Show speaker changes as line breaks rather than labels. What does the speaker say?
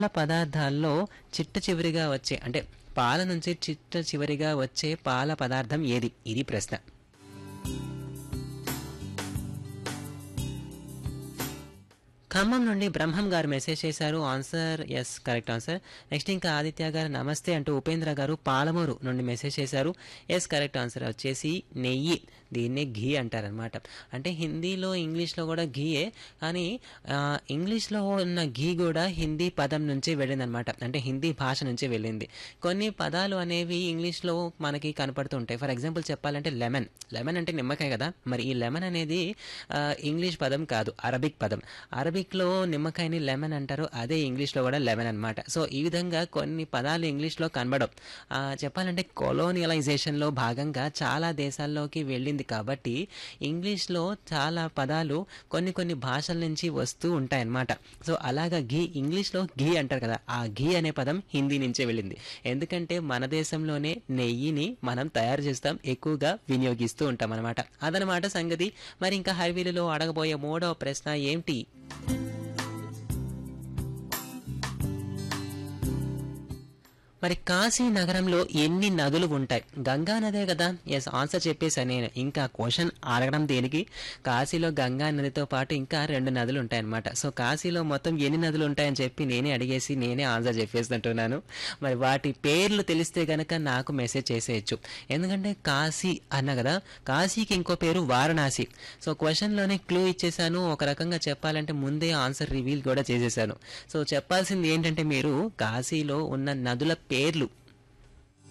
పాల పదార్థాల్లో చిట్ట చివరిగా వచ్చే అంటే పాల నుంచి చిట్ట చివరిగా వచ్చే పాల పదార్థం ఏది ఇది ప్రశ్న ఖమ్మం నుండి బ్రహ్మం గారు మెసేజ్ చేశారు answer S correct answer next ఇంకా ఆదిత్య గారు నమస్తే అంటూ ఉపేంద్ర గారు పాలమూరు నుండి మెసేజ్ చేశారు ఎస్ కరెక్ట్ ఆన్సర్ వచ్చేసి నెయ్యి దీన్నే ఘీ అంటారనమాట అంటే హిందీలో ఇంగ్లీష్లో కూడా ఘీయే కానీ ఆ, ఇంగ్లీష్లో ఉన్న ఘీ కూడా హిందీ పదం నుంచి వెళ్ళిందనమాట అంటే హిందీ భాష నుంచి వెళ్ళింది కొన్ని పదాలు అనేవి ఇంగ్లీష్లో మనకి కనపడుతుంటాయి ఫర్ ఎగ్జాంపుల్ చెప్పాలంటే లెమన్ లెమన్ అంటే నిమ్మకాయ కదా మరి ఈ లెమన్ అనేది ఆ, ఇంగ్లీష్ పదం కాదు అరబిక్ పదం అరబిక్లో నిమ్మకాయని లెమన్ అంటారు అదే ఇంగ్లీష్లో కూడా లెమన్ అనమాట సో ఈ విధంగా కొన్ని పదాలు ఇంగ్లీష్లో కనబడవు ఆ, చెప్పాలంటే కొలోనియలైజేషన్లో భాగంగా చాలా దేశాల్లోకి వెళ్ళింది కాబట్టి ఇంగ్లీష్లో చాలా పదాలు కొన్ని కొన్ని భాషల నుంచి వస్తూ ఉంటాయన్నమాట సో అలాగా ఘీ ఇంగ్లీష్లో ఘీ అంటారు కదా ఆ ఘీ అనే పదం హిందీ నుంచే వెళ్ళింది ఎందుకంటే మన దేశంలోనే నెయ్యిని మనం తయారు చేస్తాం ఎక్కువగా వినియోగిస్తూ ఉంటాం అనమాట అదనమాట సంగతి మరి ఇంకా హైవీలులో అడగబోయే మూడవ ప్రశ్న ఏంటి మరి కాశీ నగరంలో ఎన్ని నదులు ఉంటాయి గంగా నదే కదా ఎస్ ఆన్సర్ చెప్పేసా నేను ఇంకా క్వశ్చన్ అడగడం దేనికి కాశీలో గంగా నదితో పాటు ఇంకా రెండు నదులు ఉంటాయన్నమాట సో కాశీలో మొత్తం ఎన్ని నదులు ఉంటాయని చెప్పి నేనే అడిగేసి నేనే ఆన్సర్ చెప్పేస్తుంటున్నాను మరి వాటి పేర్లు తెలిస్తే గనక నాకు మెసేజ్ చేసేయచ్చు ఎందుకంటే కాశీ అన్న కదా కాశీకి ఇంకో పేరు వారణాసి సో క్వశ్చన్లోనే క్లూ ఇచ్చేసాను ఒక రకంగా చెప్పాలంటే ముందే ఆన్సర్ రివీల్ కూడా చేసేసాను సో చెప్పాల్సింది ఏంటంటే మీరు కాశీలో ఉన్న నదుల పేర్లు